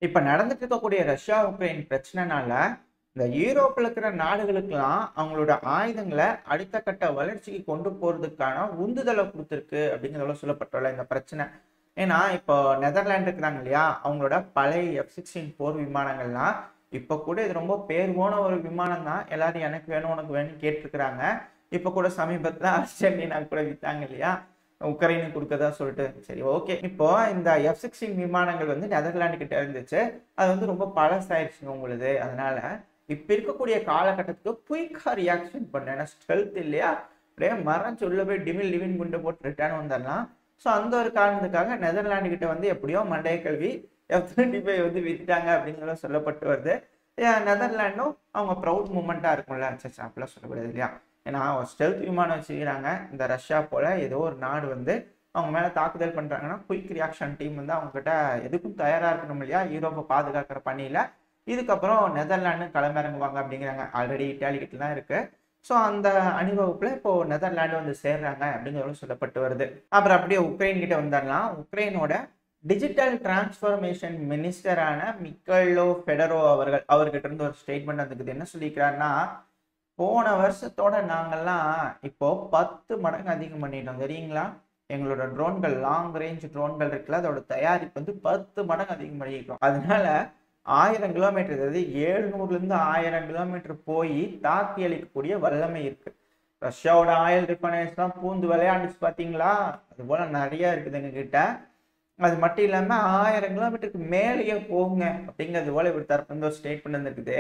இப்ப நடந்துட்டு இருக்கக்கூடிய ரஷ்யா உக்ரைன் பிரச்சனைனால இந்த யூரோப்பில் இருக்கிற நாடுகளுக்கெல்லாம் அவங்களோட ஆயுதங்களை அடுத்த கட்ட வளர்ச்சிக்கு கொண்டு போறதுக்கான உந்துதலை கொடுத்துருக்கு அப்படிங்கிறதெல்லாம் சொல்லப்பட்டுள்ள இந்த பிரச்சனை ஏன்னா இப்போ நெதர்லாந்து இருக்கிறாங்க இல்லையா அவங்களோட பழைய எஃப் சிக்ஸ்டீன் போர் விமானங்கள்லாம் இப்போ கூட இது ரொம்ப பேர் போன ஒரு விமானம் தான் எல்லாரும் எனக்கு வேணும் உனக்கு வேணும்னு கேட்டிருக்கிறாங்க இப்போ கூட சமீபத்தில் அர்ஜென்டினா கூட வித்தாங்க இல்லையா உக்ரைனுக்கு கொடுக்கதா சொல்லிட்டு சரி ஓகே இப்போ இந்த எஃப் சிக்ஸ்டீன் விமானங்கள் வந்து நெதர்லாண்டு கிட்ட இருந்துச்சு அது வந்து ரொம்ப பழசாயிருச்சுங்க உங்களுது அதனால இப்போ இருக்கக்கூடிய காலகட்டத்துக்கு குயிக்காக ரியாக்ஷன் பண்ண ஏன்னா ஸ்ட்ரெல்த் இல்லையா அப்படியே மரம் சொல்ல போய் டிமில் டிவின் குண்டு போட்டு ரிட்டர்ன் வந்துடலாம் ஸோ அந்த ஒரு காரணத்துக்காக நெதர்லாண்டு கிட்ட வந்து எப்படியோ மண்டைய கல்வி எஃப் டுவெண்ட்டி ஃபைவ் வந்து வித்துட்டாங்க அப்படிங்கிறத சொல்லப்பட்டு வருது ஏன் நெதர்லாண்டும் அவங்க ப்ரௌட் மூமெண்ட்டாக இருக்கும்ல சச்சா அப்படிலாம் சொல்லக்கூடாது இல்லையா ஏன்னா ஸ்டெல்த் விமானம் வச்சுக்கிறாங்க இந்த ரஷ்யா போல ஏதோ ஒரு நாடு வந்து அவங்க மேலே தாக்குதல் பண்ணுறாங்கன்னா குயிக் ரியாக்ஷன் டீம் வந்து அவங்க கிட்ட எதுக்கும் தயாராக இருக்கணும் இல்லையா யூரோப்பை பாதுகாக்கிற பணியில் இதுக்கப்புறம் நெதர்லாண்டு களமிறங்குவாங்க அப்படிங்கிறாங்க ஆல்ரெடி இட்டாலி கிட்ட தான் இருக்கு ஸோ அந்த அணிவகுப்புல இப்போ நெதர்லாண்டு வந்து சேர்றாங்க அப்படிங்கிறது சொல்லப்பட்டு வருது அப்புறம் அப்படியே உக்ரைன் கிட்ட வந்துடலாம் உக்ரைனோட டிஜிட்டல் டிரான்ஸ்ஃபர்மேஷன் மினிஸ்டரான மிக்கலோ ஃபெடரோ அவர்கள் அவர்கிட்ட இருந்து ஒரு ஸ்டேட்மெண்ட் வந்துக்குது என்ன சொல்லிக்கிறாருன்னா போன வருஷத்தோட நாங்கெல்லாம் இப்போ பத்து மடங்கு அதிகம் பண்ணிட்டோம் தெரியுங்களா எங்களோட ட்ரோன்கள் லாங் ரேஞ்ச் ட்ரோன்கள் இருக்குல்ல அதோட தயாரிப்பு வந்து பத்து மடங்கு அதிகம் பண்ணிக்கிறோம் அதனால ஆயிரம் கிலோமீட்டர் அதாவது ஏழ்நூறுலேருந்து ஆயிரம் கிலோமீட்டர் போய் தாக்கி அளிக்கக்கூடிய வல்லமை இருக்கு ரஷ்யாவோட ஆயில் ரிஃபைனரிஸ்லாம் பூந்து விளையாண்டுச்சு பார்த்தீங்களா அது போல நிறைய இருக்குது எங்ககிட்ட அது மட்டும் இல்லாமல் ஆயிரம் கிலோமீட்டருக்கு மேலேயே போங்க அப்படிங்கிறது போல இவர் தரப்பு வந்து ஒரு ஸ்டேட்மெண்ட் வந்துருக்குது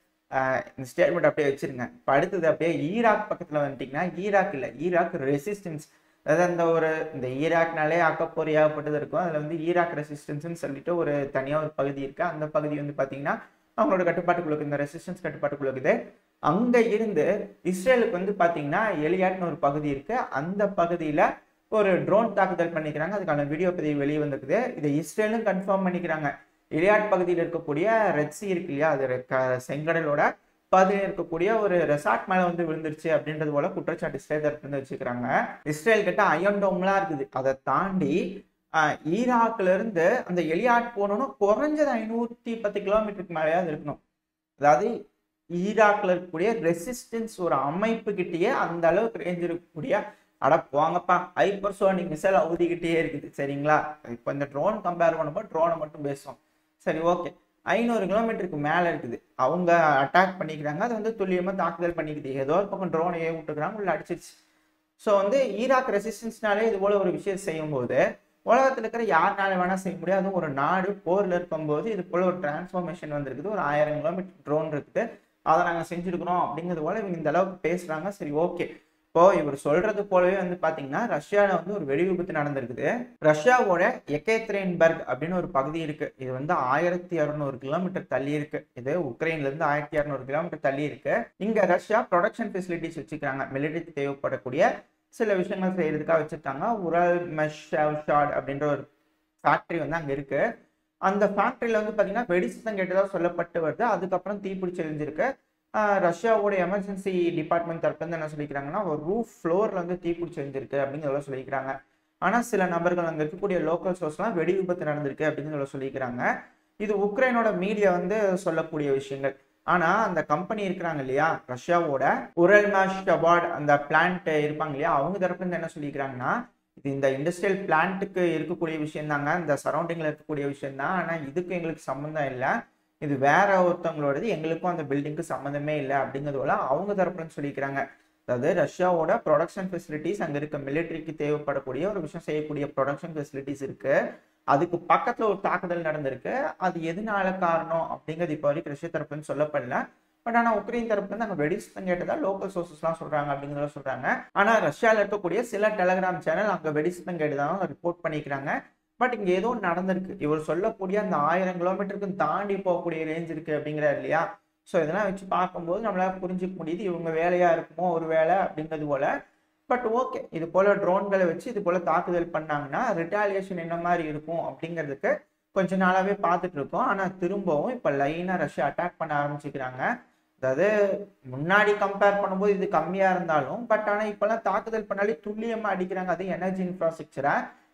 ஆஹ் இந்த ஸ்டேட்மெண்ட் அப்படியே வச்சிருங்க இப்போ அடுத்தது அப்படியே ஈராக் பக்கத்தில் வந்துட்டிங்கன்னா ஈராக் இல்லை ஈராக் ரெசிஸ்டன்ஸ் அதாவது அந்த ஒரு இந்த ஈராக்னாலே அக்கப்போரியாகப்பட்டது இருக்கும் அதில் வந்து ஈராக் ரெசிஸ்டன்ஸ்னு சொல்லிட்டு ஒரு தனியாக ஒரு பகுதி இருக்கு அந்த பகுதி வந்து பார்த்தீங்கன்னா அவங்களோட கட்டுப்பாட்டுக்குள்ள இருக்குது இந்த ரெசிஸ்டன்ஸ் கட்டுப்பாட்டுக்குள்ள இருக்குது அங்கே இருந்து இஸ்ரேலுக்கு வந்து பார்த்தீங்கன்னா எலியாட்னு ஒரு பகுதி இருக்கு அந்த பகுதியில் ஒரு ட்ரோன் தாக்குதல் பண்ணிக்கிறாங்க அதுக்கான வீடியோ பதிவு வெளியே வந்திருக்குது இதை இஸ்ரேலும் கன்ஃபார்ம் பண்ணிக்கிறாங்க எலியாட் பகுதியில் இருக்கக்கூடிய ரெட்சி இருக்கு இல்லையா அது க- செங்கடலோட பகுதியில் இருக்கக்கூடிய ஒரு ரெசார்ட் மேல வந்து விழுந்துருச்சு அப்படின்றது போல குற்றச்சாட்டு இஸ்ரேல் தரப்பு வந்து வச்சுக்கிறாங்க இஸ்ரேல் கிட்ட அயன் டோம்லாம் இருக்குது அதை தாண்டி ஆஹ், ஈராக்ல இருந்து அந்த எலியாட் போகணும்னா குறைஞ்சது ஐநூத்தி பத்து கிலோமீட்டருக்கு மேலேயாவது இருக்கணும் அதாவது ஈராக்ல இருக்கக்கூடிய ரெசிஸ்டன்ஸ் ஒரு அமைப்பு கிட்டேயே அந்த அளவுக்கு ரேஞ்ச் இருக்கக்கூடிய அட போங்கப்பா ஹைப்பர்சோனிக் மிசைல் ஊதிக்கிட்டே இருக்குது சரிங்களா இப்போ இந்த ட்ரோன் கம்பேர் பண்ணும்போது ட்ரோனை மட்டும் பேசுவோம் சரி ஓகே ஐநூறு கிலோமீட்டருக்கு மேலே இருக்குது அவங்க அட்டாக் பண்ணிக்கிறாங்க அது வந்து துல்லியமாக தாக்குதல் பண்ணிக்குது ஏதோ ஒரு பக்கம் ட்ரோனை ஏ விட்டுக்கிறாங்க உள்ள அடிச்சிருச்சு ஸோ வந்து ஈராக் ரெசிஸ்டன்ஸ்னாலே இது போல ஒரு விஷயம் செய்யும்போது உலகத்தில் இருக்கிற யாருனால வேணால் செய்ய முடியாது அதுவும் ஒரு நாடு போரில் இருக்கும்போது இது போல ஒரு டிரான்ஸ்ஃபார்மேஷன் வந்திருக்குது ஒரு ஆயிரம் கிலோமீட்டர் ட்ரோன் இருக்குது அதை நாங்கள் செஞ்சுருக்கிறோம் அப்படிங்கிறது போல இவங்க இந்த அளவுக்கு பேசுகிறாங்க சரி ஓகே இப்போ இவர் சொல்றது போலவே வந்து பாத்தீங்கன்னா ரஷ்யால வந்து ஒரு வெடி விபத்து நடந்திருக்குது ரஷ்யாவோட எக்கேத்ரேன்பர்க் அப்படின்னு ஒரு பகுதி இருக்கு இது வந்து ஆயிரத்தி அறுநூறு கிலோமீட்டர் தள்ளி இருக்கு இது உக்ரைன்ல இருந்து ஆயிரத்தி அறுநூறு கிலோமீட்டர் தள்ளி இருக்கு இங்க ரஷ்யா ப்ரொடக்ஷன் ஃபெசிலிட்டிஸ் வச்சுக்கிறாங்க மிலிட்டரிக்கு தேவைப்படக்கூடிய சில விஷயங்கள் செய்யறதுக்காக வச்சிருக்காங்க உரல் மெஷ் ஷாட் அப்படின்ற ஒரு ஃபேக்டரி வந்து அங்க இருக்கு அந்த ஃபேக்டரியில வந்து பாத்தீங்கன்னா வெடி சத்தம் கேட்டதா சொல்லப்பட்டு வருது அதுக்கப்புறம் தீப்பிடிச்சு எரிஞ்சிருக்கு ஆஹ் ரஷ்யாவோட எமர்ஜென்சி டிபார்ட்மெண்ட் தரப்புல இருந்து என்ன சொல்லிக்கிறாங்கன்னா ஒரு ரூஃப் ஃப்ளோர்ல வந்து தீப்பிடிச்சு எரிஞ்சிருக்கு அப்படிங்கிறத சொல்லிக்கிறாங்க ஆனா சில நபர்கள் அங்க இருக்கக்கூடிய லோக்கல் சோர்ஸ்லாம் வெடி விபத்து நடந்திருக்கு அப்படிங்கிறத சொல்லிக்கிறாங்க இது உக்ரைனோட மீடியா வந்து சொல்லக்கூடிய விஷயங்கள் ஆனா அந்த கம்பெனி இருக்கிறாங்க இல்லையா ரஷ்யாவோட உரல்மாஷ் அவார்ட் அந்த பிளான்ட் இருப்பாங்க இல்லையா அவங்க தரப்புல இருந்து என்ன சொல்லிக்கிறாங்கன்னா இது இந்த இண்டஸ்ட்ரியல் பிளான்ட்டுக்கு இருக்கக்கூடிய விஷயம் தாங்க இந்த சரௌண்டிங்ல இருக்கக்கூடிய விஷயம் தான் ஆனா இதுக்கு எங்களுக்கு சம்மந்தம் இல்லை இது வேற ஒருத்தவங்களோடது எங்களுக்கும் அந்த பில்டிங்க்கு சம்மந்தமே இல்லை அப்படிங்கிறது போல அவங்க தரப்புல இருந்து சொல்லிக்கிறாங்க அதாவது ரஷ்யாவோட ப்ரொடக்ஷன் ஃபெசிலிட்டிஸ் அங்க இருக்க மிலிட்டரிக்கு தேவைப்படக்கூடிய ஒரு விஷயம் செய்யக்கூடிய ப்ரொடக்ஷன் ஃபெசிலிட்டிஸ் இருக்கு அதுக்கு பக்கத்துல ஒரு தாக்குதல் நடந்திருக்கு அது எதனால காரணம் அப்படிங்கிறது இப்போ வரைக்கும் ரஷ்யா தரப்புல இருந்து சொல்லப்படல பட் ஆனா உக்ரைன் தரப்புல இருந்து அங்க வெடிசத்தம் கேட்டதா லோக்கல் சோர்சஸ்லாம் சொல்றாங்க அப்படிங்கிறத சொல்றாங்க ஆனா ரஷ்யால இருக்கக்கூடிய சில டெலகிராம் சேனல் அங்க வெடிசத்தம் கேட்டுதான் ரிப்போர்ட் பண்ணிக்கிறாங்க பட் இங்க ஏதோ ஒண்ணு நடந்திருக்கு இவர் சொல்லக்கூடிய அந்த ஆயிரம் கிலோமீட்டருக்கு தாண்டி போகக்கூடிய ரேஞ்ச் இருக்கு அப்படிங்கிறார் இல்லையா ஸோ இதெல்லாம் வச்சு பார்க்கும்போது நம்மளால புரிஞ்சுக்க முடியுது இவங்க வேலையா இருக்குமோ ஒரு வேலை அப்படிங்கிறது போல பட் ஓகே இது போல ட்ரோன்களை வச்சு இது போல தாக்குதல் பண்ணாங்கன்னா ரிட்டாலியேஷன் என்ன மாதிரி இருக்கும் அப்படிங்கிறதுக்கு கொஞ்ச நாளாவே பார்த்துட்டு இருக்கோம் ஆனா திரும்பவும் இப்ப லைனா ரஷ்யா அட்டாக் பண்ண ஆரம்பிச்சுக்கிறாங்க அதாவது முன்னாடி கம்பேர் பண்ணும்போது இது கம்மியா இருந்தாலும் பட் ஆனா இப்பெல்லாம் தாக்குதல் பண்ணாலே துல்லியமா அடிக்கிறாங்க அது எனர்ஜி இன்ஃப்ராஸ்ட்ரக்சரை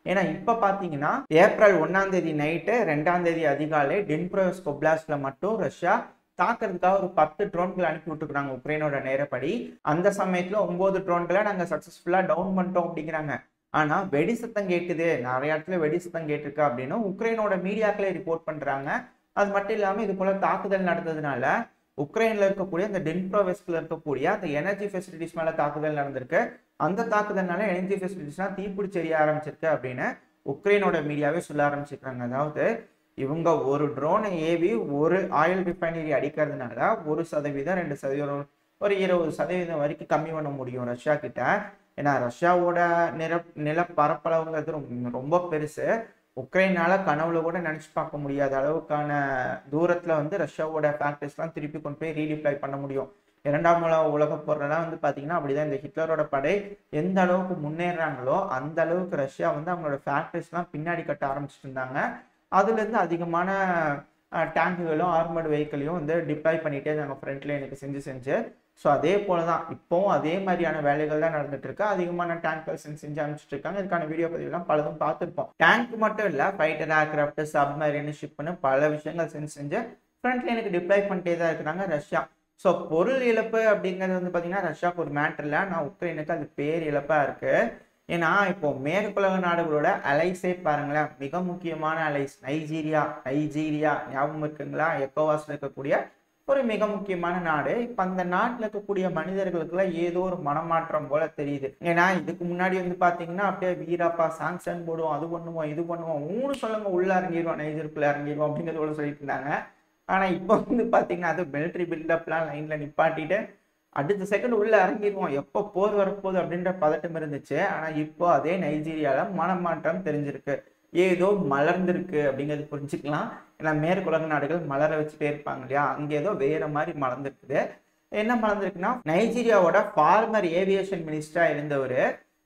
ஏன்னா இப்போ பார்த்தீங்கன்னா ஏப்ரல் ஒன்னாம் தேதி நைட்டு ரெண்டாம் தேதி அதிகாலை டென்ப்ரோஸ் கொப்லாஸ்ல மட்டும் ரஷ்யா தாக்குறதுக்காக ஒரு பத்து ட்ரோன்களை அனுப்பி விட்டுருக்காங்க உக்ரைனோட நேரப்படி அந்த சமயத்துல ஒன்பது ட்ரோன்களை நாங்கள் சக்ஸஸ்ஃபுல்லாக டவுன் பண்ணிட்டோம் அப்படிங்கிறாங்க ஆனா வெடி சத்தம் கேட்டுது நிறைய இடத்துல வெடி சத்தம் கேட்டிருக்கு அப்படின்னு உக்ரைனோட மீடியாக்களே ரிப்போர்ட் பண்றாங்க அது மட்டும் இல்லாம இது போல தாக்குதல் நடந்ததுனால உக்ரைன்ல இருக்கக்கூடிய அந்த டென்ப்ரோவெஸ்ட்ல இருக்கக்கூடிய அந்த எனர்ஜி ஃபெசிலிட்டிஸ் மேல தாக்குதல் நடந்திருக்கு அந்த தாக்குதல்னால எனர்ஜி ஃபெசிலிட்டிஸ்லாம் தீப்பிடிச்சு எரிய ஆரம்பிச்சிருக்கு அப்படின்னு உக்ரைனோட மீடியாவே சொல்ல ஆரம்பிச்சிருக்காங்க அதாவது இவங்க ஒரு ட்ரோனை ஏவி ஒரு ஆயில் ரிஃபைனரி அடிக்கிறதுனால ஒரு சதவீதம் ரெண்டு சதவீதம் ஒரு இருபது சதவீதம் வரைக்கும் கம்மி பண்ண முடியும் ரஷ்யா கிட்ட ஏன்னா ரஷ்யாவோட நில நிலப்பரப்பளவுங்கிறது ரொம்ப ரொம்ப பெருசு உக்ரைனால கனவுல கூட நினைச்சு பார்க்க முடியாத அளவுக்கான தூரத்துல வந்து ரஷ்யாவோட ஃபேக்டரிஸ்லாம் திருப்பி கொண்டு போய் ரீடிப்ளை பண்ண முடியும் இரண்டாம் உலக உலக போர்லாம் வந்து பாத்தீங்கன்னா அப்படிதான் இந்த ஹிட்லரோட படை எந்த அளவுக்கு முன்னேறாங்களோ அந்த அளவுக்கு ரஷ்யா வந்து அவங்களோட ஃபேக்டரிஸ்லாம் பின்னாடி கட்ட ஆரம்பிச்சிட்டு இருந்தாங்க அதுல இருந்து அதிகமான டேங்குகளும் ஆர்மர்டு வெஹிக்கிளையும் வந்து டிப்ளாய் பண்ணிட்டே இருந்தாங்க ஃப்ரண்ட்ல எனக்கு செஞ்சு செஞ்சு ஸோ அதே போல தான் இப்போவும் அதே மாதிரியான வேலைகள் தான் நடந்துட்டு இருக்கு அதிகமான டேங்க்கள் செஞ்சு செஞ்சு அனுப்பிச்சிட்டு இருக்காங்க இதுக்கான வீடியோ பதிவுலாம் பலதும் பார்த்துருப்போம் டேங்க் மட்டும் இல்லை ஃபைட்டர் ஏர்கிராஃப்ட் சப்மரின் ஷிப்னு பல விஷயங்கள் செஞ்சு செஞ்சு ஃப்ரண்ட் லைனுக்கு டிப்ளாய் பண்ணிட்டே தான் இருக்கிறாங்க ரஷ்யா ஸோ பொருள் இழப்பு அப்படிங்கிறது வந்து பார்த்தீங்கன்னா ரஷ்யாவுக்கு ஒரு மேட்டர் இல்லை ஆனால் உக்ரைனுக்கு அது பேர் இழப்பாக இருக்கு ஏன்னா இப்போ மேற்குலக நாடுகளோட அலைஸே பாருங்களேன் மிக முக்கியமான அலைஸ் நைஜீரியா நைஜீரியா ஞாபகம் இருக்குங்களா எக்கோவாஸ்ல இருக்கக்கூடிய ஒரு மிக முக்கியமான நாடு இப்ப அந்த நாட்டுல இருக்கக்கூடிய மனிதர்களுக்குலாம் ஏதோ ஒரு மனமாற்றம் போல தெரியுது ஏன்னா இதுக்கு முன்னாடி வந்து பாத்தீங்கன்னா அப்படியே வீராப்பா சாங்ஷன் போடுவோம் அது பண்ணுவோம் இது பண்ணுவோம் மூணு சொல்லுங்க உள்ள இறங்கிடுவோம் நைஜருக்குள்ள இறங்கிடுவோம் அப்படிங்கிறது போல சொல்லிட்டு இருந்தாங்க ஆனா இப்போ வந்து பாத்தீங்கன்னா அது மிலிட்ரி பில்டப்லாம் லைன்ல நிப்பாட்டிட்டு அடுத்த செகண்ட் உள்ள இறங்கிடுவோம் எப்போ போர் வரப்போகுது அப்படின்ற பதட்டம் இருந்துச்சு ஆனா இப்போ அதே நைஜீரியால மனமாற்றம் தெரிஞ்சிருக்கு ஏதோ மலர்ந்திருக்கு அப்படிங்கிறது புரிஞ்சுக்கலாம் ஏன்னா மேற்குலக நாடுகள் மலர வச்சுட்டே இருப்பாங்க இல்லையா அங்கே ஏதோ வேற மாதிரி மலர்ந்துருக்குது என்ன மலர்ந்துருக்குன்னா நைஜீரியாவோட ஃபார்மர் ஏவியேஷன் மினிஸ்டரா இருந்தவர்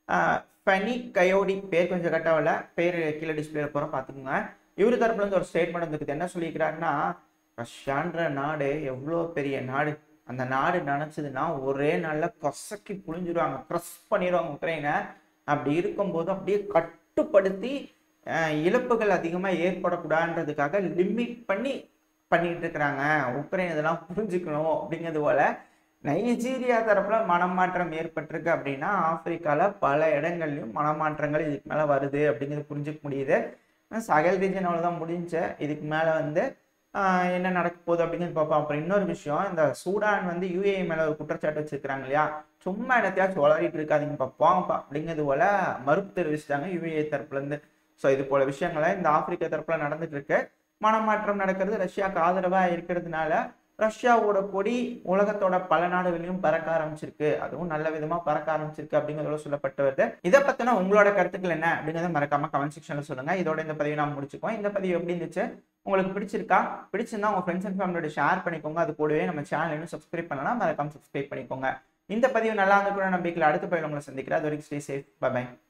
ஃபனி கயோடி பேர் கொஞ்சம் கட்டாவில் பேர் கீழே டிஸ்பிளேல போகிறோம் பார்த்துக்கோங்க இவர் தரப்புல இருந்து ஒரு ஸ்டேட்மெண்ட் வந்துருக்குது என்ன சொல்லியிருக்கிறாருன்னா ரஷ்யான்ற நாடு எவ்வளோ பெரிய நாடு அந்த நாடு நினச்சதுன்னா ஒரே நாளில் கொசக்கி புழிஞ்சிருவாங்க க்ரஸ் பண்ணிடுவாங்க உக்ரைனை அப்படி இருக்கும்போது அப்படியே கட்டுப்படுத்தி இழப்புகள் அதிகமாக ஏற்படக்கூடாதுன்றதுக்காக லிமிட் பண்ணி பண்ணிட்டு இருக்கிறாங்க உக்ரைன் இதெல்லாம் புரிஞ்சுக்கணும் அப்படிங்கிறது போல நைஜீரியா தரப்புல மனமாற்றம் ஏற்பட்டிருக்கு அப்படின்னா ஆப்பிரிக்கால பல இடங்கள்லயும் மனமாற்றங்கள் இதுக்கு மேல வருது அப்படிங்கிறது புரிஞ்சுக்க முடியுது சகல் ரீஜன் அவ்வளவுதான் முடிஞ்ச இதுக்கு மேல வந்து என்ன நடக்க போகுது அப்படிங்கிறது பார்ப்போம் அப்புறம் இன்னொரு விஷயம் இந்த சூடான் வந்து யூஏஇ மேல ஒரு குற்றச்சாட்டு வச்சிருக்காங்க இல்லையா சும்மா இடத்தையாச்சும் வளரிட்டு இருக்காதீங்க பார்ப்போம் அப்படிங்கிறது போல மறுப்பு தெரிவிச்சிட்டாங்க யூஏஇ தரப்புல இருந்து ஸோ இது போல விஷயங்களை இந்த ஆப்பிரிக்க தரப்புல நடந்துட்டு இருக்கு மனமாற்றம் நடக்கிறது ரஷ்யாவுக்கு ஆதரவா இருக்கிறதுனால ரஷ்யாவோட கொடி உலகத்தோட பல நாடுகளிலும் பறக்க ஆரம்பிச்சிருக்கு அதுவும் நல்ல விதமா பறக்க ஆரம்பிச்சிருக்கு அப்படிங்கிறதோட சொல்லப்பட்டு வருது இதை பத்தின உங்களோட கருத்துக்கள் என்ன அப்படிங்கறத மறக்காம கமெண்ட் செக்ஷன்ல சொல்லுங்க இதோட இந்த பதிவை நான் முடிச்சுக்கோம் இந்த பதிவு எப்படி இருந்துச்சு உங்களுக்கு பிடிச்சிருக்கா பிடிச்சிருந்தா உங்க ஃப்ரெண்ட்ஸ் அண்ட் ஃபேமிலியோட ஷேர் பண்ணிக்கோங்க அது கூடவே நம்ம சேனல் இன்னும் சப்ஸ்கிரைப் பண்ணலாம் மறக்காம சப்ஸ்கிரைப் பண்ணிக்கோங்க இந்த பதிவு நல்லா இருந்துக்கூட நம்பிக்கையில் அடுத்த பதிவில் உங்களை சந்திக்கிறேன் அது வரைக்கும் ஸ்டே சேஃப் பை